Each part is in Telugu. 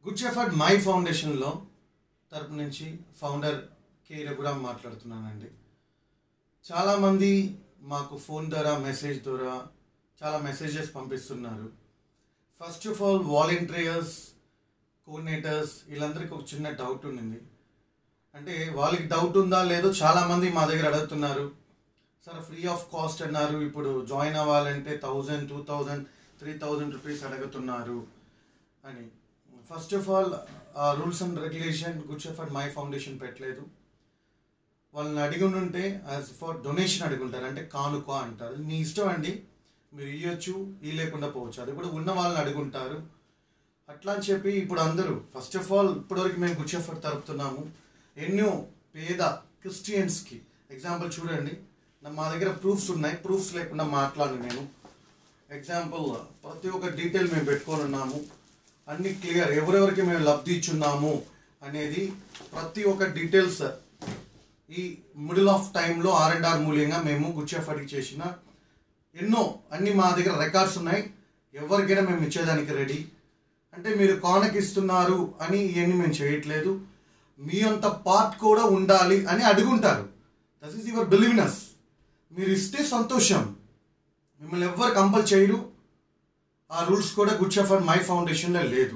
గుడ్ షెఫర్డ్ మై ఫౌండేషన్లో తరపు నుంచి ఫౌండర్ కే రఘురామ్ మాట్లాడుతున్నానండి చాలామంది మాకు ఫోన్ ద్వారా మెసేజ్ ద్వారా చాలా మెసేజెస్ పంపిస్తున్నారు first of all volunteers coordinators వీళ్ళందరికీ ఒక చిన్న డౌట్ ఉండింది అంటే వాళ్ళకి డౌట్ ఉందా లేదో చాలామంది మా దగ్గర అడుగుతున్నారు సార్ ఫ్రీ ఆఫ్ కాస్ట్ అన్నారు ఇప్పుడు జాయిన్ అవ్వాలంటే thousand two thousand three thousand rupees అడుగుతున్నారు అని ఫస్ట్ ఆఫ్ ఆల్ ఆ rules and regulation good shepherd my foundation పెట్టలేదు వాళ్ళని అడిగి ఉంటే యాజ్ ఫర్ డొనేషన్ అడుగుంటారు అంటే కానుక అంటారు మీ ఇష్టం అండి మీరు ఇవ్వచ్చు ఈ లేకుండా పోవచ్చు అది కూడా ఉన్న వాళ్ళని అడుగుంటారు అట్లా అని చెప్పి ఇప్పుడు అందరూ ఫస్ట్ ఆఫ్ ఆల్ ఇప్పటివరకు మేము గుడ్ షెఫర్డ్ తరుపుతున్నాము ఎన్నో పేద క్రిస్టియన్స్కి ఎగ్జాంపుల్ చూడండి నా- మా దగ్గర ప్రూఫ్స్ ఉన్నాయి ప్రూఫ్స్ లేకుండా మాట్లాడను నేను ఎగ్జాంపుల్ ప్రతి ఒక్క డీటెయిల్ మేము పెట్టుకొని ఉన్నాము అన్ని క్లియర్ ఎవరెవరికి మేము లబ్ధి ఇచ్చున్నాము అనేది ప్రతి ఒక్క డీటెయిల్స్ ఈ మిడిల్ ఆఫ్ టైంలో ఆర్ అండ్ ఆర్ మూల్యంగా మేము గుడ్ షెఫర్డ్కి చేసిన ఎన్నో అన్ని మా దగ్గర రికార్డ్స్ ఉన్నాయి ఎవరికైనా మేము ఇచ్చేదానికి రెడీ అంటే మీరు కానకి ఇస్తున్నారు అని ఇవన్నీ మేము చేయట్లేదు మీ అంత పార్ట్ కూడా ఉండాలి అని అడుగుంటారు దట్ ఈస్ యువర్ బిలీవ్నెస్ మీరు ఇస్తే సంతోషం మిమ్మల్ని ఎవ్వరు కంపల్ చేయరు ఆ రూల్స్ కూడా గుడ్ షెఫర్డ్ మై ఫౌండేషన్లో లేదు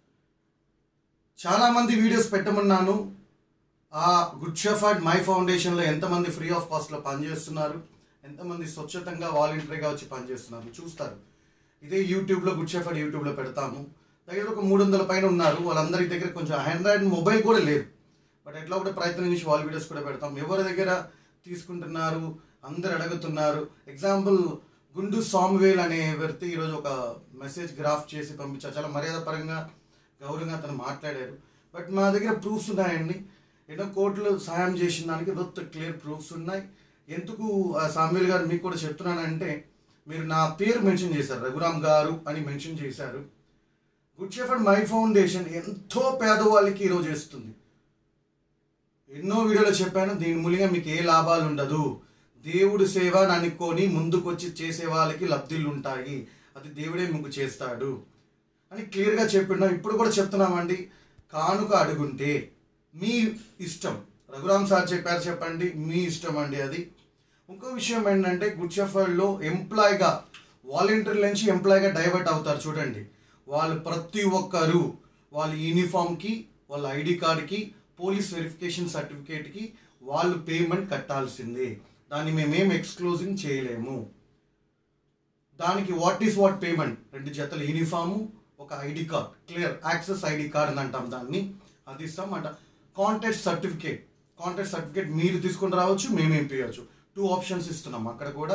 చాలామంది వీడియోస్ పెట్టమన్నాను ఆ గుడ్ షెఫర్డ్ మై ఫౌండేషన్లో ఎంతమంది ఫ్రీ ఆఫ్ కాస్ట్లో పనిచేస్తున్నారు ఎంతమంది స్వచ్ఛతంగా వాలంటరీగా వచ్చి పనిచేస్తున్నారు చూస్తారు ఇదే యూట్యూబ్లో గుడ్ షెఫర్డ్ యూట్యూబ్లో పెడతాము దగ్గర ఒక మూడు వందల పైన ఉన్నారు వాళ్ళందరి దగ్గర కొంచెం ఆండ్రాయిడ్ మొబైల్ కూడా లేదు బట్ ఎట్లా కూడా ప్రయత్నం చేసి వాళ్ళ వీడియోస్ కూడా పెడతాం ఎవరి దగ్గర తీసుకుంటున్నారు అందరు అడుగుతున్నారు ఎగ్జాంపుల్ గుండు సామ్వేల్ అనే వ్యక్తి ఈరోజు ఒక మెసేజ్ గ్రాఫ్ చేసి పంపించారు చాలా మర్యాద పరంగా గౌరవంగా అతను మాట్లాడారు బట్ మా దగ్గర ప్రూఫ్స్ ఉన్నాయండి ఎన్నో కోట్లు సహాయం చేసిన దానికి విత్ క్లియర్ ప్రూఫ్స్ ఉన్నాయి ఎందుకు ఆ సామ్వేల్ గారు మీకు కూడా చెప్తున్నానంటే మీరు నా పేరు మెన్షన్ చేశారు రఘురామ్ గారు అని మెన్షన్ చేశారు గుడ్ షెఫర్డ్ మై ఫౌండేషన్ ఎంతో పేదవాళ్ళకి ఈరోజు ఇస్తుంది ఎన్నో వీడియోలో చెప్పాను దీని మూలంగా మీకు ఏ లాభాలు ఉండదు దేవుడి సేవ అని అనుకొని ముందుకొచ్చి చేసే వాళ్ళకి లబ్ధిలు ఉంటాయి అది దేవుడే మీకు చేస్తాడు అని క్లియర్గా చెప్పినాం ఇప్పుడు కూడా చెప్తున్నామండి కానుక అడుగుంటే మీ ఇష్టం రఘురామ్ సార్ చెప్పారు చెప్పండి మీ ఇష్టం అండి అది ఇంకో విషయం ఏంటంటే గుడ్ షెఫర్డ్లో ఎంప్లాయ్గా వాలంటీర్ నుంచి ఎంప్లాయ్గా డైవర్ట్ అవుతారు చూడండి వాళ్ళు ప్రతి ఒక్కరు వాళ్ళ యూనిఫామ్కి వాళ్ళ ఐడి కార్డ్కి పోలీస్ వెరిఫికేషన్ సర్టిఫికేట్కి వాళ్ళు పేమెంట్ కట్టాల్సిందే దాన్ని మేమేం ఎక్స్క్లూజింగ్ చేయలేము దానికి వాట్ ఈస్ వాట్ పేమెంట్ రెండు జతల యూనిఫాము ఒక ID card clear access ID card అని అంటాం దాన్ని అది ఇస్తాం అంట కాంటాక్ట్ సర్టిఫికేట్ కాంటాక్ట్ సర్టిఫికేట్ మీరు తీసుకొని రావచ్చు మేమేం చేయవచ్చు టూ ఆప్షన్స్ ఇస్తున్నాం అక్కడ కూడా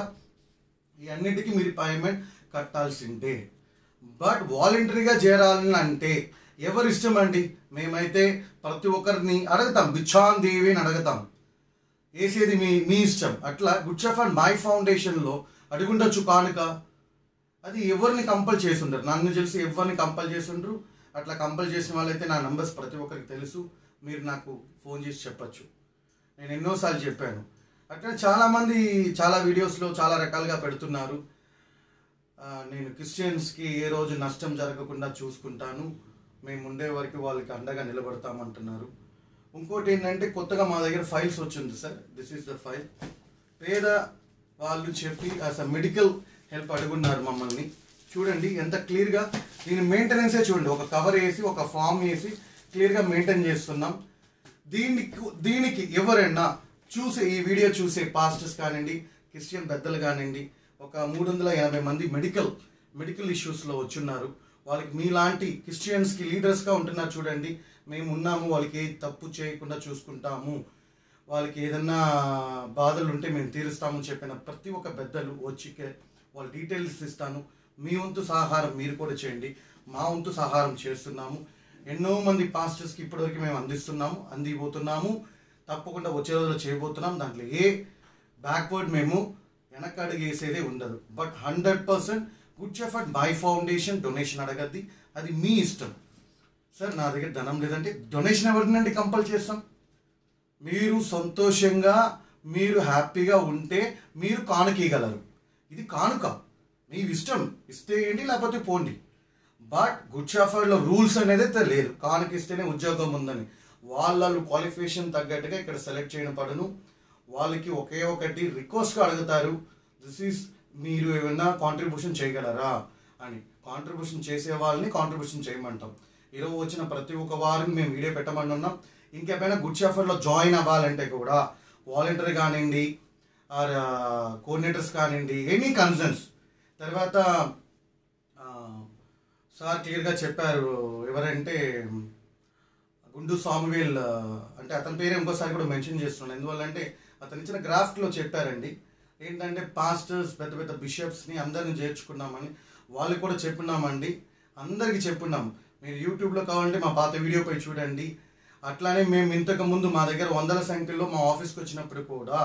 ఈ అన్నిటికీ మీరు పేమెంట్ కట్టాల్సిందే బట్ వాలంటరీగా చేరాలని అంటే ఎవరి ఇష్టం అండి మేమైతే ప్రతి ఒక్కరిని అడుగుతాం బిచ్చాన్ దేవి అని అడుగుతాం వేసేది మీ మీ ఇష్టం అట్లా గుడ్ షెఫ్ అండ్ మై ఫౌండేషన్లో అడుగుండొచ్చు కానుక అది ఎవరిని కంపల్ చేసి ఉండరు నన్ను తెలిసి ఎవరిని కంపల్ చేసి ఉండరు అట్లా కంపల్ చేసిన వాళ్ళైతే నా నంబర్స్ ప్రతి ఒక్కరికి తెలుసు మీరు నాకు ఫోన్ చేసి చెప్పచ్చు నేను ఎన్నోసార్లు చెప్పాను అట్లా చాలామంది చాలా వీడియోస్లో చాలా రకాలుగా పెడుతున్నారు ఆ, నేను క్రిస్టియన్స్కి ఏ రోజు నష్టం జరగకుండా చూసుకుంటాను మేము ఉండే వరకు వాళ్ళకి అండగా నిలబడతామంటున్నారు ఇంకోటి ఏంటంటే కొత్తగా మా దగ్గర ఫైల్స్ వచ్చింది sir this is the file పేద వాళ్ళు చెప్పి అస్ మెడికల్ హెల్ప్ అడుగున్నారు మమ్మల్ని చూడండి ఎంత క్లియర్గా దీని మెయింటెనెన్సే చూడండి ఒక కవర్ వేసి ఒక ఫామ్ వేసి క్లియర్గా మెయింటైన్ చేస్తున్నాం దీనికి దీనికి ఎవరైనా చూసే ఈ వీడియో చూసే పాస్టర్స్ కానివ్వండి క్రిస్టియన్ పెద్దలు కానివ్వండి ఒక మూడు వందల ఎనభై మంది మెడికల్ మెడికల్ ఇష్యూస్లో వచ్చున్నారు వాళ్ళకి మీలాంటి క్రిస్టియన్స్కి లీడర్స్గా ఉంటున్నారు చూడండి మేము ఉన్నాము వాళ్ళకి ఏ తప్పు చేయకుండా చూసుకుంటాము వాళ్ళకి ఏదన్నా బాధలు ఉంటే మేము తీరుస్తామని చెప్పిన ప్రతి ఒక్క పెద్దలు వచ్చి కే- వాళ్ళ డీటెయిల్స్ ఇస్తాను మీ వంతు సహారం మీరు కూడా చేయండి మా వంతు సహారం చేస్తున్నాము ఎన్నో మంది పాస్టర్స్కి ఇప్పటివరకు మేము అందిస్తున్నాము అందిపోతున్నాము తప్పకుండా వచ్చే రోజుల్లో చేయబోతున్నాం దాంట్లో ఏ బ్యాక్వర్డ్ మేము వెనకడుగు వేసేదే ఉండదు but hundred percent good effort my foundation donation అడగద్ది అది మీ ఇష్టం సార్ నా దగ్గర ధనం లేదంటే డొనేషన్ ఎవరినండి కంపల్ చేస్తాం మీరు సంతోషంగా మీరు హ్యాపీగా ఉంటే మీరు కానుకీయగలరు ఇది కానుక మీ ఇష్టం ఇస్తే ఏంటి లేకపోతే పోండి బట్ గుడ్ షాఫర్డ్లో రూల్స్ అనేది అయితే లేదు కానికిస్తేనే ఉద్యోగం ఉందని వాళ్ళ క్వాలిఫికేషన్ తగ్గట్టుగా ఇక్కడ సెలెక్ట్ చేయడం పడను వాళ్ళకి ఒకే ఒకటి రిక్వెస్ట్గా అడుగుతారు దిస్ ఈస్ మీరు ఏమైనా కాంట్రిబ్యూషన్ చేయగలరా అని కాంట్రిబ్యూషన్ చేసే వాళ్ళని కాంట్రిబ్యూషన్ చేయమంటాం ఈరోజు వచ్చిన ప్రతి ఒక్క వారిని మేము వీడియో పెట్టమనున్నాం ఇంకేమైనా గుడ్ షాఫర్లో జాయిన్ అవ్వాలంటే కూడా వాలంటీర్ కానివ్వండి ఆర్ కోఆర్డినేటర్స్ కానివ్వండి ఎనీ కన్సర్న్స్ తర్వాత ఆ, సార్ క్లియర్గా చెప్పారు ఎవరంటే గుండు సామువేల్ ఆ, అంటే అతని పేరు ఇంకోసారి కూడా మెన్షన్ చేస్తున్నాను ఎందువల్లంటే అతను ఇచ్చిన గ్రాఫ్లో చెప్పారండి ఏంటంటే పాస్టర్స్ పెద్ద పెద్ద బిషప్స్ని అందరిని చేర్చుకున్నామని వాళ్ళకి కూడా చెప్పున్నామండి అందరికీ చెప్పున్నాం మీరు యూట్యూబ్లో కావాలంటే మా పాత వీడియో పై చూడండి అట్లానే మేము ఇంతకు ముందు మా దగ్గర వందల సంఖ్యలో మా ఆఫీస్కి వచ్చినప్పుడు కూడా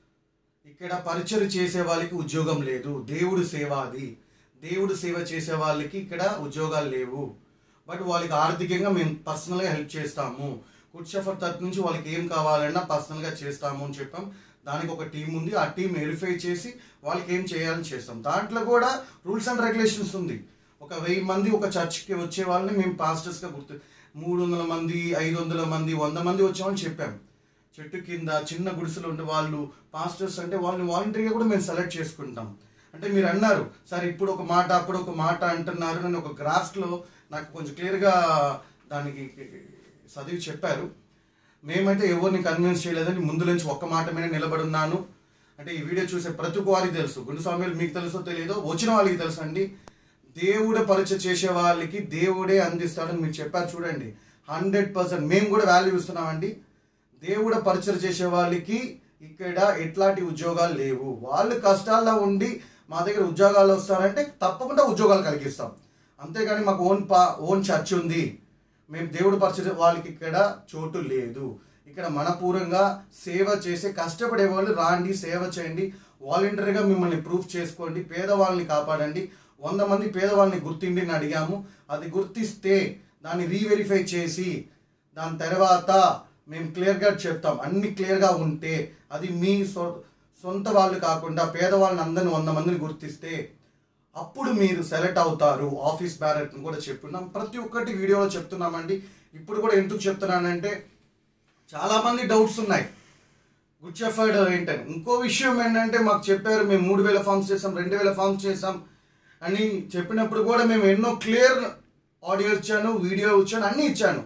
ఇక్కడ పరిచయం చేసే వాళ్ళకి ఉద్యోగం లేదు దేవుడు సేవ అది దేవుడు సేవ చేసే వాళ్ళకి ఇక్కడ ఉద్యోగాలు లేవు బట్ వాళ్ళకి ఆర్థికంగా మేము పర్సనల్గా హెల్ప్ చేస్తాము గుడ్ షఫర్ తరఫు నుంచి వాళ్ళకి ఏం కావాలన్నా పర్సనల్గా చేస్తాము అని చెప్పాం దానికి ఒక టీం ఉంది ఆ టీం వెరిఫై చేసి వాళ్ళకి ఏం చేయాలని చేస్తాం దాంట్లో కూడా రూల్స్ అండ్ రెగ్యులేషన్స్ ఉంది ఒక వెయ్యి మంది ఒక చర్చ్కి వచ్చే వాళ్ళని మేము పాస్టర్స్గా గుర్తు మూడు వందల మంది ఐదు వందల మంది వంద మంది వచ్చామని చెప్పాం చెట్టు కింద చిన్న గుడిసెలు ఉండే వాళ్ళు పాస్టర్స్ అంటే వాళ్ళని వాలంటరీగా కూడా మేము సెలెక్ట్ చేసుకుంటాం అంటే మీరు అన్నారు సార్ ఇప్పుడు ఒక మాట అప్పుడు ఒక మాట అంటున్నారు అని ఒక గ్రాఫ్లో నాకు కొంచెం క్లియర్గా దానికి చదివి చెప్పారు మేమైతే ఎవరిని కన్విన్స్ చేయలేదని ముందు నుంచి ఒక్క మాట మీద నిలబడి ఉన్నాను అంటే ఈ వీడియో చూసే ప్రతి ఒక్క వారికి తెలుసు గుండుస్వామి మీకు తెలుసో తెలియదో వచ్చిన వాళ్ళకి తెలుసు అండి దేవుడే పరిచయం చేసే వాళ్ళకి దేవుడే అందిస్తాడని మీరు చెప్పారు చూడండి హండ్రెడ్ పర్సెంట్ మేము కూడా వాల్యూ ఇస్తున్నామండి దేవుడు పరిచయం చేసే వాళ్ళకి ఇక్కడ ఎట్లాంటి ఉద్యోగాలు లేవు వాళ్ళు కష్టాల్లో ఉండి మా దగ్గర ఉద్యోగాలు వస్తారంటే తప్పకుండా ఉద్యోగాలు కలిగిస్తాం అంతేగాని మాకు ఓన్ పా ఓన్ చర్చ్ ఉంది మేము దేవుడు పరిచయం వాళ్ళకి ఇక్కడ చోటు లేదు ఇక్కడ మనపూర్వంగా సేవ చేసే కష్టపడే వాళ్ళు రాండి సేవ చేయండి వాలంటరీగా మిమ్మల్ని ప్రూఫ్ చేసుకోండి పేదవాళ్ళని కాపాడండి వంద మంది పేదవాళ్ళని గుర్తిండి అని అడిగాము అది గుర్తిస్తే దాన్ని రీవెరిఫై చేసి దాని తర్వాత మేము క్లియర్గా చెప్తాం అన్ని క్లియర్గా ఉంటే అది మీ సొ సొంత వాళ్ళు కాకుండా పేదవాళ్ళని అందరిని వంద మందిని గుర్తిస్తే అప్పుడు మీరు సెలెక్ట్ అవుతారు ఆఫీస్ బ్యారెట్ కూడా చెప్పున్నాం ప్రతి ఒక్కటి వీడియోలో చెప్తున్నామండి ఇప్పుడు కూడా ఎందుకు చెప్తున్నానంటే చాలామంది డౌట్స్ ఉన్నాయి గుడ్ షెఫర్డ్ ఏంటని ఇంకో విషయం ఏంటంటే మాకు చెప్పారు మేము మూడు వేల ఫామ్స్ చేసాం రెండు వేల ఫామ్స్ చేసాం అని చెప్పినప్పుడు కూడా మేము ఎన్నో క్లియర్ ఆడియో ఇచ్చాను వీడియో ఇచ్చాను అన్నీ ఇచ్చాను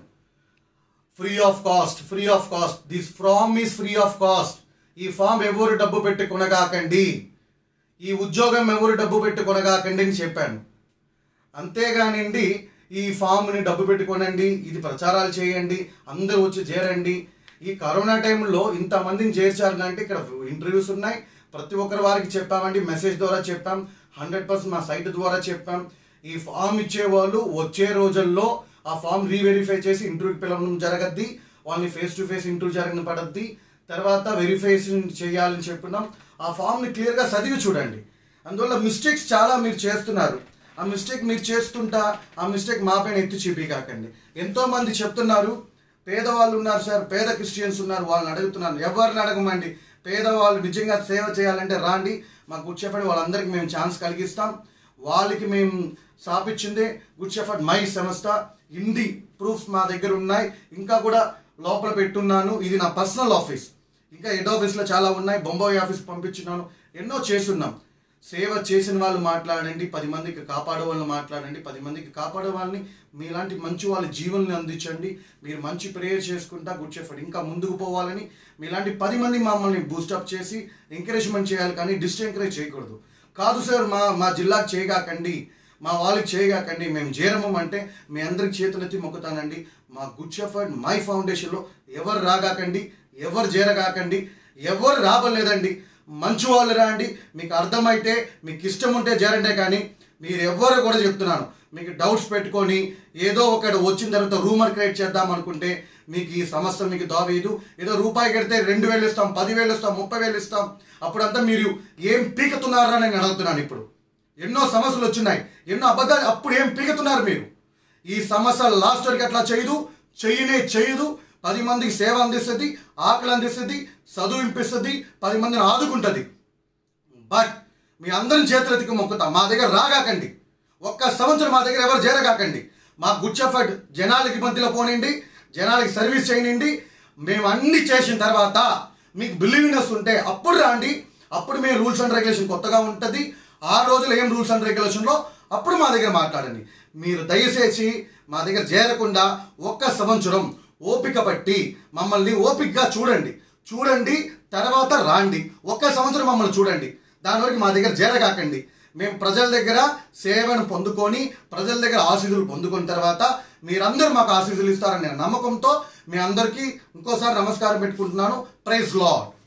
free of cost free of cost this form is free of cost ఈ ఫామ్ ఎవరు డబ్బు పెట్టి కొనగాకండి ఈ ఉద్యోగం ఎవరు డబ్బు పెట్టి కొనగాకండి అని చెప్పాను అంతేగానండి ఈ ఫామ్ని డబ్బు పెట్టుకోనండి ఇది ప్రచారాలు చేయండి అందరూ వచ్చి చేరండి ఈ కరోనా టైంలో ఇంతమందిని చేర్చారు అంటే ఇక్కడ ఇంటర్వ్యూస్ ఉన్నాయి ప్రతి ఒక్కరి వారికి చెప్పామండి మెసేజ్ ద్వారా చెప్పాం హండ్రెడ్ పర్సెంట్ మా సైట్ ద్వారా చెప్పాం ఈ ఫామ్ ఇచ్చేవాళ్ళు వచ్చే రోజుల్లో ఆ ఫామ్ రీవెరిఫై చేసి ఇంటర్వ్యూకి పిలవడం జరగద్ది వాళ్ళని ఫేస్ టు ఫేస్ ఇంటర్వ్యూ జరగని పడద్ది తర్వాత వెరిఫికేషన్ చేయాలని చెప్పున్నాం ఆ ఫామ్ని క్లియర్గా చదివి చూడండి అందువల్ల మిస్టేక్స్ చాలా మీరు చేస్తున్నారు ఆ మిస్టేక్ మీరు చేస్తుంటా ఆ మిస్టేక్ మా పైన ఎత్తి చూపికాకండి ఎంతో మంది చెప్తున్నారు పేదవాళ్ళు ఉన్నారు సార్ పేద క్రిస్టియన్స్ ఉన్నారు వాళ్ళని అడుగుతున్నాను ఎవరిని అడగమండి పేదవాళ్ళు నిజంగా సేవ చేయాలంటే రాండి మా గుడ్ షెఫర్డ్ వాళ్ళందరికీ మేము ఛాన్స్ కలిగిస్తాం వాళ్ళకి మేము స్థాపించిందే గుడ్ షెఫర్డ్ మై సంస్థ హిందీ ప్రూఫ్స్ మా దగ్గర ఉన్నాయి ఇంకా కూడా లోపల పెట్టున్నాను ఇది నా పర్సనల్ ఆఫీస్ ఇంకా హెడ్ ఆఫీస్లో చాలా ఉన్నాయి బొంబాయి ఆఫీస్ పంపించున్నాను ఎన్నో చేస్తున్నాం సేవ చేసిన వాళ్ళు మాట్లాడండి పది మందికి కాపాడే వాళ్ళని మాట్లాడండి పది మందికి కాపాడే వాళ్ళని మీలాంటి మంచి వాళ్ళ జీవన్ని అందించండి మీరు మంచి ప్రేయర్ చేసుకుంటా గుడ్ షెఫర్డ్ ఇంకా ముందుకు పోవాలని మీలాంటి పది మంది మమ్మల్ని బూస్టప్ చేసి ఎంకరేజ్మెంట్ చేయాలి కానీ డిస్ఎంకరేజ్ చేయకూడదు కాదు సార్ మా మా జిల్లాకు చేయగాకండి మా వాళ్ళకి చేయగాకండి మేము చేరము అంటే మీ అందరికి చేతులెత్తి మొక్కుతానండి మా గుడ్ షెఫర్డ్ మై ఫౌండేషన్లో ఎవరు రాగాకండి ఎవరు చేరగాకండి ఎవరు రాబలేదండి మంచి వాళ్ళు రండి మీకు అర్థమైతే మీకు ఇష్టం ఉంటే చేరండే కానీ మీరు ఎవ్వరు కూడా చెప్తున్నాను మీకు డౌట్స్ పెట్టుకొని ఏదో ఒకటి వచ్చిన తర్వాత రూమర్ క్రియేట్ చేద్దాం అనుకుంటే మీకు ఈ సమస్య మీకు దావేదు ఏదో రూపాయి కడితే రెండు వేలు ఇస్తాం పదివేలు ఇస్తాం ముప్పై వేలు ఇస్తాం అప్పుడంతా మీరు ఏం పీకుతున్నారా నేను అడుగుతున్నాను ఇప్పుడు ఎన్నో సమస్యలు వచ్చినాయి ఎన్నో అబద్ధాలు అప్పుడు ఏం పీకుతున్నారు మీరు ఈ సమస్య లాస్ట్ వరకు అట్లా చేయదు చెయ్యనే చేయదు పది మందికి సేవ అందిస్తుంది ఆకలి అందిస్తుంది చదువు ఇప్పిస్తుంది పది మందిని ఆదుకుంటుంది బట్ మీ అందరిని చేతులెత్తికి మొక్కుతా మా దగ్గర రాగాకండి ఒక్క సంవత్సరం మా దగ్గర ఎవరు చేరగాకండి మా గుడ్ షెఫర్డ్ జనాలకి మధ్యలో పోనండి జనాలకి సర్వీస్ చేయనండి మేము అన్ని చేసిన తర్వాత మీకు బిలీవినెస్ ఉంటే అప్పుడు రాండి అప్పుడు మేము రూల్స్ అండ్ రెగ్యులేషన్ కొత్తగా ఉంటుంది ఆ రోజులు ఏం రూల్స్ అండ్ రెగ్యులేషన్లో అప్పుడు మా దగ్గర మాట్లాడండి మీరు దయచేసి మా దగ్గర చేరకుండా ఒక్క సంవత్సరం ఓపిక పట్టి మమ్మల్ని ఓపికగా చూడండి చూడండి తర్వాత రాండి ఒక్క సంవత్సరం మమ్మల్ని చూడండి దాని వరకు మా దగ్గర చేరగాకండి మేము ప్రజల దగ్గర సేవను పొందుకొని ప్రజల దగ్గర ఆశీస్సులు పొందుకున్న తర్వాత మీరందరూ మాకు ఆశీస్సులు ఇస్తారనే నమ్మకంతో మీ అందరికీ ఇంకోసారి నమస్కారం పెట్టుకుంటున్నాను ప్రైజ్ లాడ్